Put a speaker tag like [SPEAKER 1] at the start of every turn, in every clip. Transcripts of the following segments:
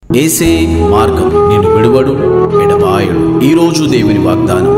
[SPEAKER 1] ఏసే మార్గం నేను విడువడు ఎడబాయడు ఈరోజు దేవుని వాగ్దానం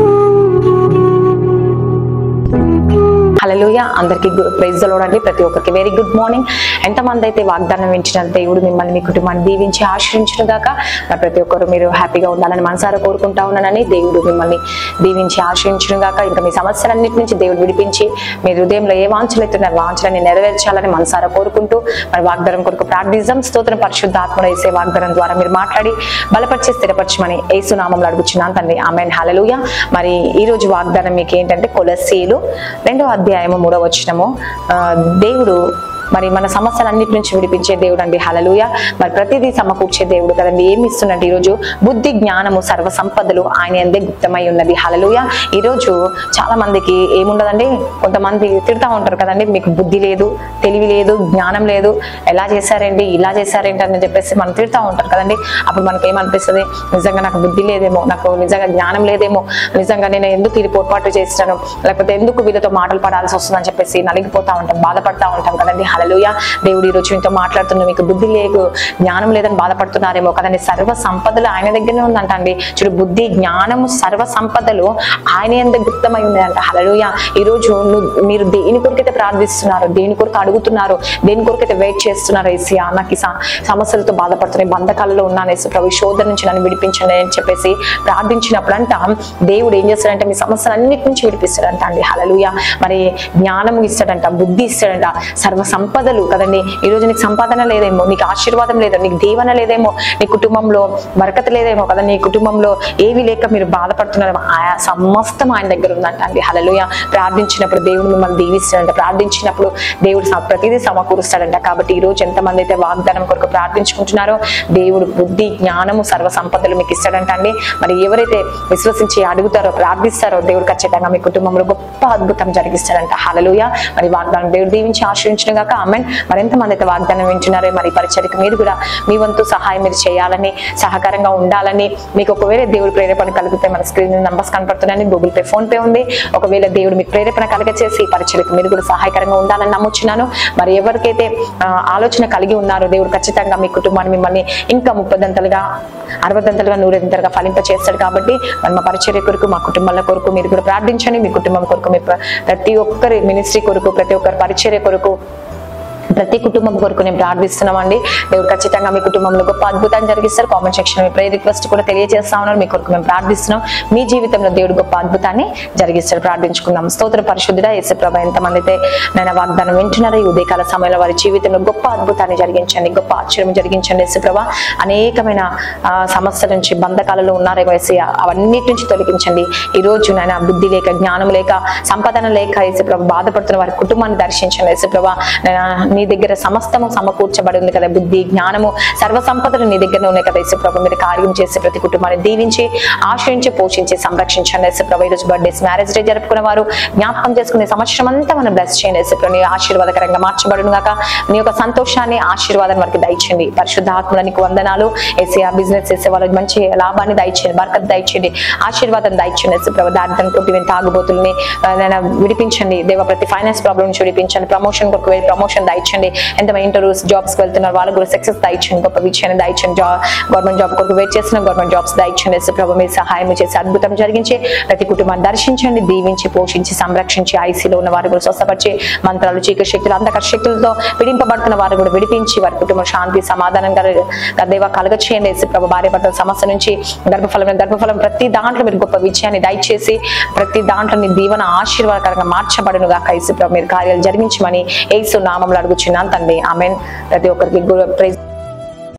[SPEAKER 2] హలలుయ అందరికి ప్రైజ్ అండి ప్రతి ఒక్కరికి వెరీ గుడ్ మార్నింగ్ ఎంతమంది అయితే వాగ్దానం వించిన దేవుడు మిమ్మల్ని మీ కుటుంబాన్ని దీవించి ఆశ్రయించిన గాక మరి ప్రతి ఒక్కరు మీరు హ్యాపీగా ఉండాలని మనసారా కోరుకుంటా ఉన్నానని దేవుడు మిమ్మల్ని దీవించి ఆశ్రయించిన గాక ఇంకా మీ సమస్యలన్నిటి నుంచి దేవుడు విడిపించి మీ హృదయంలో ఏ వాంఛలు ఎత్తున్నారు వాంఛలని నెరవేర్చాలని మనసారా కోరుకుంటూ మరి వాగ్దానం కొరకు ప్రార్థిస్తాం స్తోత్రం పరిశుద్ధ ఆత్మలో వేసే వాగ్దానం ద్వారా మీరు మాట్లాడి బలపరిచి స్థిరపరచమని ఏసు నామంలో అడుగుచున్నాను తండ్రి ఆమె హలలుయ మరి ఈ రోజు వాగ్దానం మీకు ఏంటంటే కొలసీలు రెండో అధ్యాయము మూడో వచనము ఆ, దేవుడు మరి మన సమస్యలన్నిటి నుంచి విడిపించే దేవుడు అండి హలలుయ మరి ప్రతిదీ సమకూర్చే దేవుడు కదండి ఏమి ఇస్తున్నట్టు ఈరోజు బుద్ధి జ్ఞానము సర్వ సంపదలు ఆయన ఎందే గుప్తమై ఉన్నది హలలుయ ఈరోజు చాలా మందికి ఏముండదండి కొంతమంది తిడతా ఉంటారు కదండి మీకు బుద్ధి లేదు తెలివి లేదు జ్ఞానం లేదు ఎలా చేశారండి ఇలా చేశారేంటి అని చెప్పేసి మనం తిడతా ఉంటారు కదండి అప్పుడు మనకి ఏమనిపిస్తుంది నిజంగా నాకు బుద్ధి లేదేమో నాకు నిజంగా జ్ఞానం లేదేమో నిజంగా నేను ఎందుకు ఇది పొరపాటు చేస్తాను లేకపోతే ఎందుకు వీళ్ళతో మాటలు పడాల్సి వస్తుందని చెప్పేసి నలిగిపోతా ఉంటాం బాధపడతా ఉంటాం కదండి హలలుయ దేవుడు ఈ రోజు మీతో మాట్లాడుతున్న మీకు బుద్ధి లేదు జ్ఞానం లేదని బాధపడుతున్నారేమో కదండి సర్వ సంపదలు ఆయన దగ్గరనే ఉందంట అండి చూడు బుద్ధి జ్ఞానము సర్వ సంపదలు ఆయన ఎందుకు గుప్తమై ఉందంట హలలుయ ఈ రోజు నువ్వు మీరు దేని కొరకైతే ప్రార్థిస్తున్నారు దేని కొరకు అడుగుతున్నారు దేని కొరకైతే వెయిట్ చేస్తున్నారు ఏసియా నాకు ఈ స- సమస్యలతో బాధపడుతున్నాయి బంధకాలలో ఉన్నాను యేసు ప్రభు ఈ శోధన నుంచి నన్ను విడిపించండి అని చెప్పేసి ప్రార్థించినప్పుడు అంట దేవుడు ఏం చేస్తాడంటే మీ సమస్యలన్నిటి నుంచి విడిపిస్తాడంట అండి హలలుయ మరి జ్ఞానం ఇస్తాడంట బుద్ధి ఇస్తాడంట సర్వ సంపదలు కదండి ఈ రోజు నీకు సంపాదన లేదేమో నీకు ఆశీర్వాదం లేదో నీకు దీవెన లేదేమో నీ కుటుంబంలో బరకత లేదేమో కదా నీ కుటుంబంలో ఏవి లేక మీరు బాధపడుతున్నారు ఆయా సమస్తం ఆయన దగ్గర ఉందంట అండి హలలుయ ప్రార్థించినప్పుడు దేవుడు మిమ్మల్ని దీవిస్తాడంట ప్రార్థించినప్పుడు దేవుడు స- ప్రతిదీ సమకూరుస్తాడంట కాబట్టి ఈ రోజు ఎంతమంది అయితే వాగ్దానం కొరకు ప్రార్థించుకుంటున్నారో దేవుడు బుద్ధి జ్ఞానము సర్వ సంపదలు మీకు ఇస్తాడంట అండి మరి ఎవరైతే విశ్వసించి అడుగుతారో ప్రార్థిస్తారో దేవుడు ఖచ్చితంగా మీ కుటుంబంలో గొప్ప అద్భుతం జరిగిస్తాడంట హలలుయ మరి వాగ్దానం దేవుడు దీవించి ఆశ్రయించిన గాక ఆమెన్ మరి ఎంతమంది అయితే వాగ్దానం వింటున్నారో మరి ఈ పరిచయకు మీరు కూడా మీ వంతు సహాయం మీరు చేయాలని సహకారంగా ఉండాలని మీకు ఒకవేళ దేవుడు ప్రేరేపణ కలిగితే మన స్క్రీన్ నంబర్స్ కనపడుతున్నాయని గూగుల్ పే ఫోన్ పే ఉంది ఒకవేళ దేవుడు మీకు ప్రేరేపణ కలిగచేసి ఈ పరిచయకు మీరు కూడా సహాయకరంగా ఉండాలని నమ్ముచున్నాను మరి ఎవరికైతే ఆ, ఆలోచన కలిగి ఉన్నారో దేవుడు ఖచ్చితంగా మీ కుటుంబాన్ని మిమ్మల్ని ఇంకా ముప్పదంతలుగా అరవదంతలుగా నూరంతలుగా ఫలింప చేస్తాడు కాబట్టి మరి మా పరిచర్య కొరకు మా కుటుంబాల కొరకు మీరు కూడా ప్రార్థించండి మీ కుటుంబం కొరకు మీ ప్ర- ప్రతి ఒక్కరి మినిస్ట్రీ కొరకు ప్రతి ఒక్కరి పరిచర్య కొరకు ప్రతి కుటుంబం కొరకు నేను ప్రార్థిస్తున్నామండి దేవుడు ఖచ్చితంగా మీ కుటుంబంలో గొప్ప అద్భుతాన్ని జరిగిస్తారు కామెంట్ సెక్షన్ మీ ప్రే రిక్వెస్ట్ కూడా తెలియజేస్తా ఉన్నారు మీ కొరకు మేము ప్రార్థిస్తున్నాం మీ జీవితంలో దేవుడు గొప్ప అద్భుతాన్ని జరిగిస్తాడు ప్రార్థించుకుందాం స్తోత్ర పరిశుద్ధుడ యేసు ప్రభ ఎంతమంది అయితే నేను వాగ్దానం వింటున్నారో ఈ ఉదయకాల సమయంలో వారి జీవితంలో గొప్ప అద్భుతాన్ని జరిగించండి గొప్ప ఆశ్చర్యం జరిగించండి యేసు ప్రభ అనేకమైన ఆ, సమస్యల నుంచి బంధకాలలో ఉన్నారేమో యేసు అవన్నిటి నుంచి తొలగించండి ఈ రోజు నాయన బుద్ధి లేక జ్ఞానం లేక సంపాదన లేక యేసు ప్రభ బాధపడుతున్న వారి కుటుంబాన్ని దర్శించండి యేసు ప్రభ నాయనా, నీ దగ్గర సమస్తము సమకూర్చబడి ఉంది కదా బుద్ధి జ్ఞానము సర్వ సంపదలు నీ దగ్గర ఉన్నాయి కదా యేసు ప్రభ మీరు కార్యం చేసే ప్రతి కుటుంబాన్ని దీవించి ఆశ్రయించి పోషించి సంరక్షించండి యేసు ప్రభ ఈరోజు బర్త్డేస్ మ్యారేజ్ డే జరుపుకున్న వారు జ్ఞాపకం చేసుకునే సంవత్సరం అంతా మనం బ్లెస్ చేయండి యేసు ప్రభ నీ ఆశీర్వాదకరంగా మార్చబడును గాక నీ యొక్క సంతోషాన్ని ఆశీర్వాదం వారికి దయచేయండి పరిశుద్ధ ఆత్మల నీకు వందనాలు ఏసీ బిజినెస్ చేసే వాళ్ళకి మంచి లాభాన్ని దయచేయండి బరకత్ దయచేయండి ఆశీర్వాదం దయచేయండి యేసు ప్రభ దారిద్రం కొట్టి మేము తాగుబోతుల్ని ఆ, నాయనా విడిపించండి దేవ ప్రతి ఫైనాన్స్ ప్రాబ్లం నుంచి విడిపించండి ప్రమోషన్ కొరకు వెళ్ళి ప్రమోషన్ దయచండి ఎంతమంది ఇంటర్వ్యూస్ జాబ్స్ కి వెళ్తున్నారు వాళ్ళకు కూడా సక్సెస్ దయచండి గొప్ప విజయాన్ని దయచండి జాబ్ గవర్నమెంట్ జాబ్ కొరకు వెయిట్ చేస్తున్న గవర్నమెంట్ జాబ్స్ దయచండి యేసు ప్రభు మీరు సహాయం చేసి అద్భుతం జరిగించి ప్రతి కుటుంబాన్ని దర్శించండి దీవించి పోషించి సంరక్షించి ఐసీలో ఉన్న వారు కూడా స్వస్థపరిచి మంత్రాలు చీకటి శక్తులు అంధకర శక్తులతో విడింపబడుతున్న వారు కూడా విడిపించి వారి కుటుంబం శాంతి సమాధానం దేవ కలగ చేయండి యేసు ప్రభు భార్య భర్తల సమస్య నుంచి గర్భఫలం గర్భఫలం ప్రతి దాంట్లో మీరు గొప్ప విజయాన్ని దయచేసి ప్రతి దాంట్లో మీ దీవెన ఆశీర్వాదకరంగా మార్చబడును గాక యేసు ప్రభు మీరు కార్యాలు జరిగించమని యేసు నామంలో అడుగుచున్నాను తండ్రి ఆమెన్ ప్రతి ఒక్కరికి ప్రైజ్